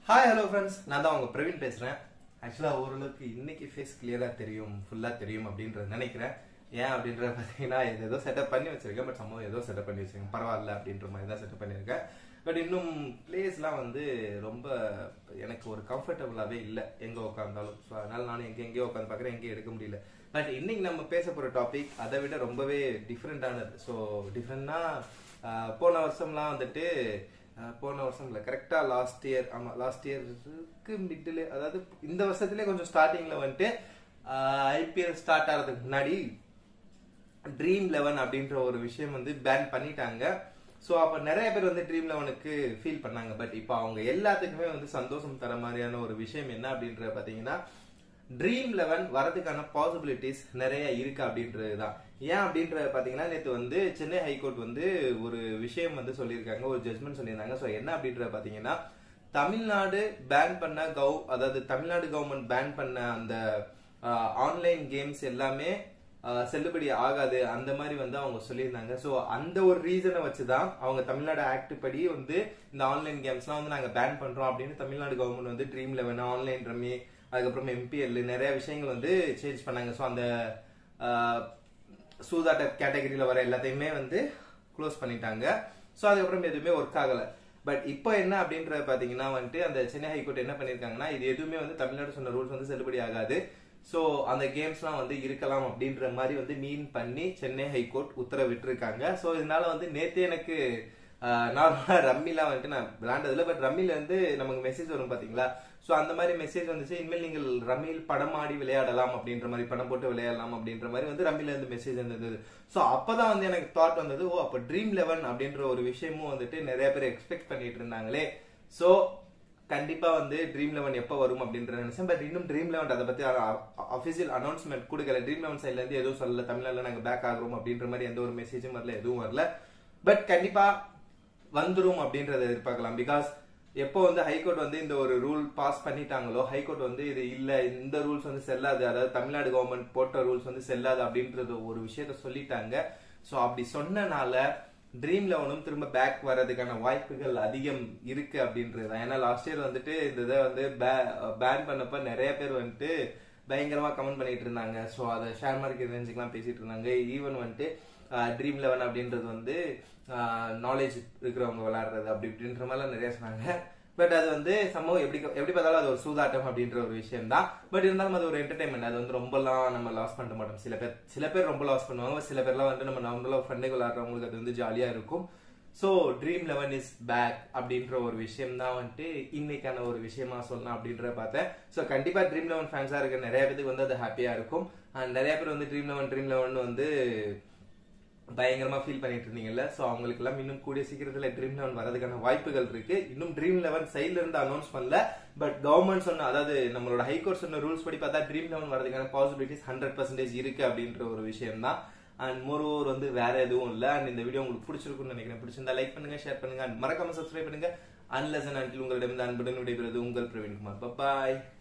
hi hello friends நான் தான் உங்க பிரவீன் பேசுறேன் ஆக்சுவலா ஓரளவுக்கு இன்னைக்கு ஃபேஸ் கிளியரா தெரியும் ஃபுல்லா தெரியும் அப்படின்றத நினைக்கிறேன் ஏன் அப்படின்றத பார்த்தீங்கன்னா இது ஏதோ செட்டப் பண்ணி வச்சிருக்கேன் பட் சம்பவம் ஏதோ செட்டப் பண்ணி வச்சிருக்கேன் பரவாயில்ல அப்படின்ற மாதிரி தான் செட்டப் பண்ணியிருக்கேன் பட் இன்னும் பிளேஸ்லாம் வந்து ரொம்ப எனக்கு ஒரு கம்ஃபர்டபுளாகவே இல்லை எங்கே உட்காந்தாலும் ஸோ அதனால நானும் எங்கே எங்கேயோ உட்காந்து பார்க்குறேன் எங்கேயும் எடுக்க முடியல பட் இன்னைக்கு நம்ம பேச போகிற டாபிக் அதை விட ரொம்பவே டிஃப்ரெண்டானது ஸோ டிஃப்ரெண்ட்னா போன வருஷம்லாம் வந்துட்டு அஹ், போன வருஷம் இல்லை கரெக்டாக லாஸ்ட் இயர் ஆமாம் லாஸ்ட் இயருக்கு மிடில் அதாவது இந்த வருஷத்துலேயே கொஞ்சம் ஸ்டார்டிங்கில் வந்துட்டு ஐபிஎல் ஸ்டார்ட் ஆகிறதுக்கு முன்னாடி ட்ரீம் லெவன் அப்படின்ற ஒரு விஷயம் வந்து பேன் பண்ணிட்டாங்க ஸோ அப்போ நிறைய பேர் வந்து ட்ரீம் லெவனுக்கு ஃபீல் பண்ணாங்க பட் இப்போ அவங்க எல்லாத்துக்குமே வந்து சந்தோஷம் தர மாதிரியான ஒரு விஷயம் என்ன அப்படின்றத பார்த்தீங்கன்னா ட்ரீம் லெவன் வரதுக்கான பாசிபிலிட்டிஸ் நிறைய இருக்கு அப்படின்றது தான் ஏன் அப்படின்றத பார்த்தீங்கன்னா நேற்று வந்து சென்னை ஹைகோர்ட் வந்து ஒரு விஷயம் வந்து சொல்லியிருக்காங்க ஒரு ஜட்மெண்ட் சொல்லியிருந்தாங்க ஸோ என்ன அப்படின்றத பார்த்தீங்கன்னா தமிழ்நாடு பேன் பண்ண கவ் அதாவது தமிழ்நாடு கவர்மெண்ட் பேன் பண்ண அந்த ஆன்லைன் கேம்ஸ் எல்லாமே ஆஹ் செல்லுபடி ஆகாது அந்த மாதிரி வந்து அவங்க சொல்லியிருந்தாங்க ஸோ அந்த ஒரு ரீசனை வச்சு தான் அவங்க தமிழ்நாடு ஆக்ட் படி வந்து இந்த ஆன்லைன் கேம்ஸ்லாம் வந்து நாங்கள் பேன் பண்றோம் அப்படின்னு தமிழ்நாடு கவர்மெண்ட் வந்து ட்ரீம் லெவன் ஆன்லைன் ரம்மி அதுக்கப்புறம் எம்பிஎல் நிறைய விஷயங்கள் வந்து சேஞ்ச் பண்ணாங்க ஸோ அந்த ஆஹ், சூதாட்ட கேட்டகரியில வர எல்லாத்தையுமே வந்து க்ளோஸ் பண்ணிட்டாங்க ஸோ அதுக்கப்புறம் எதுவுமே ஒர்க் ஆகல பட் இப்போ என்ன அப்படின்றத பாத்தீங்கன்னா வந்துட்டு அந்த சென்னை ஹைகோர்ட் என்ன பண்ணிருக்காங்கன்னா இது எதுவுமே வந்து தமிழ்நாடு சொன்ன ரூல்ஸ் வந்து செல்லுபடி ஆகாது ஸோ அந்த கேம்ஸ்லாம் வந்து இருக்கலாம் அப்படின்ற மாதிரி வந்து மீன் பண்ணி சென்னை ஹைகோர்ட் உத்தரவிட்டிருக்காங்க ஸோ இதனால வந்து நேத்தே எனக்கு நார்மலா ரம்மிலாம் வந்துட்டு நான் விளையாண்டதில்ல பட் ரம்மில இருந்து நமக்கு மெசேஜ் வரும் பாத்தீங்களா ஸோ அந்த மாதிரி மெசேஜ் வந்துச்சு இனிமேல் நீங்கள் ரம்மியில் படம் ஆடி விளையாடலாம் அப்படின்ற மாதிரி படம் போட்டு விளையாடலாம் அப்படின்ற மாதிரி வந்து ரம்மில இருந்து மெசேஜ் இருந்தது ஸோ அப்பதான் வந்து எனக்கு தாட் வந்தது ஓ அப்போ ட்ரீம் லெவன் அப்படின்ற ஒரு விஷயமும் வந்துட்டு நிறைய பேர் எக்ஸ்பெக்ட் பண்ணிட்டு இருந்தாங்களே ஸோ கண்டிப்பா வந்து ட்ரீம் லெவன் எப்போ வரும் அப்படின்ற நினைச்சேன் பட் இன்னும் ட்ரீம் லெவன் அதை பத்தி அபிஷியல் அனௌன்ஸ்மெண்ட் கொடுக்கல ட்ரீம் லெவன் சைட்ல இருந்து எதுவும் சொல்லல தமிழ்நாடுல நாங்க பேக் ஆகுறோம் அப்படின்ற மாதிரி எந்த ஒரு மெசேஜும் வரல எதுவும் வரல பட் கண்டிப்பா வந்துரும் அப்படின்றத எதிர்பார்க்கலாம் பிகாஸ் எப்போ வந்து ஹைகோர்ட் வந்து இந்த ஒரு ரூல் பாஸ் பண்ணிட்டாங்களோ ஹைகோர்ட் வந்து இது இல்ல இந்த ரூல்ஸ் வந்து செல்லாது அதாவது தமிழ்நாடு கவர்மெண்ட் போட்ட ரூல்ஸ் வந்து செல்லாது அப்படின்றது ஒரு விஷயத்த சொல்லிட்டாங்க சோ அப்படி சொன்னனால ட்ரீம் லெவனும் திரும்ப பேக் வர்றதுக்கான வாய்ப்புகள் அதிகம் இருக்கு அப்படின்றது தான் ஏன்னா லாஸ்ட் இயர் வந்துட்டு இந்த இதை வந்து பேன் பண்ணப்ப நிறைய பேர் வந்துட்டு பயங்கரமா கமெண்ட் பண்ணிட்டு இருந்தாங்க ஸோ அதை ஷேர் மார்க்கெட் ரேஞ்சுக்கெல்லாம் பேசிட்டு இருந்தாங்க ஈவன் வந்துட்டு ட்ரீம் லெவன் அப்படின்றது வந்து நாலேஜ் இருக்கிறவங்க விளையாடுறது அப்படி இப்படின்ற மாதிரிலாம் நிறைய சொன்னாங்க பட் அது வந்து சம்பவம் எப்படி எப்படி பார்த்தாலும் அது ஒரு சூதாட்டம் அப்படின்ற ஒரு விஷயம் தான் பட் இருந்தாலும் அது ஒரு என்டர்டைன்மெண்ட் அது வந்து ரொம்பலாம் நம்ம லாஸ் பண்ண மாட்டோம் சில பேர் சில பேர் ரொம்ப லாஸ் பண்ணுவாங்க சில பேர்லாம் வந்து நம்ம நார்மலாக ஃப்ரெண்டுக்கு விளையாடுறவங்களுக்கு அது வந்து ஜாலியா இருக்கும் so dream eleven is back அப்படின்ற ஒரு விஷயம் தான் வந்துட்டு இன்னைக்கான ஒரு விஷயமா சொல்லலாம் அப்படின்றத பார்த்தேன் ஸோ கண்டிப்பா ட்ரீம் லெவன் ஃபேன்ஸா இருக்க நிறைய பேருக்கு வந்து அது ஹாப்பியா இருக்கும் அண்ட் நிறைய பேர் வந்து ட்ரீம் லெவன் ட்ரீம் லெவன் வந்து பயங்கரமா ஃபீல் பண்ணிட்டு இருந்தீங்கல்ல சோ அவங்களுக்கு எல்லாம் இன்னும் கூடிய சீக்கிரத்துல ட்ரீம் லெவன் வரதுக்கான வாய்ப்புகள் இருக்கு இன்னும் ட்ரீம் லெவன் சைட்ல இருந்து அனௌன்ஸ் பண்ணல பட் கவர்மெண்ட் சொன்ன அதாவது நம்மளோட ஹைகோர்ட் சொன்ன ரூல்ஸ் படி பார்த்தா ட்ரீம் லெவன் வரதுக்கான பாசிபிலிட்டிஸ் ஹண்ட்ரட் பர்சன்டேஜ் இருக்கு அப்படின்ற ஒரு விஷயம் தான் அண்ட் மோர் ஓவர் வந்து வேற எதுவும் இல்ல அண்ட் இந்த வீடியோ உங்களுக்கு பிடிச்சிருக்கும்னு நினைக்கிறேன் பிடிச்சிருந்தா லைக் பண்ணுங்க ஷேர் பண்ணுங்க அண்ட் மறக்காம சப்ஸ்கிரைப் பண்ணுங்க அன்லெஸ் அண்ட் அன்டில் உங்களிடம் அன்புடன் விடைபெறுவது உங்கள் பிரவீன்குமார் பாய்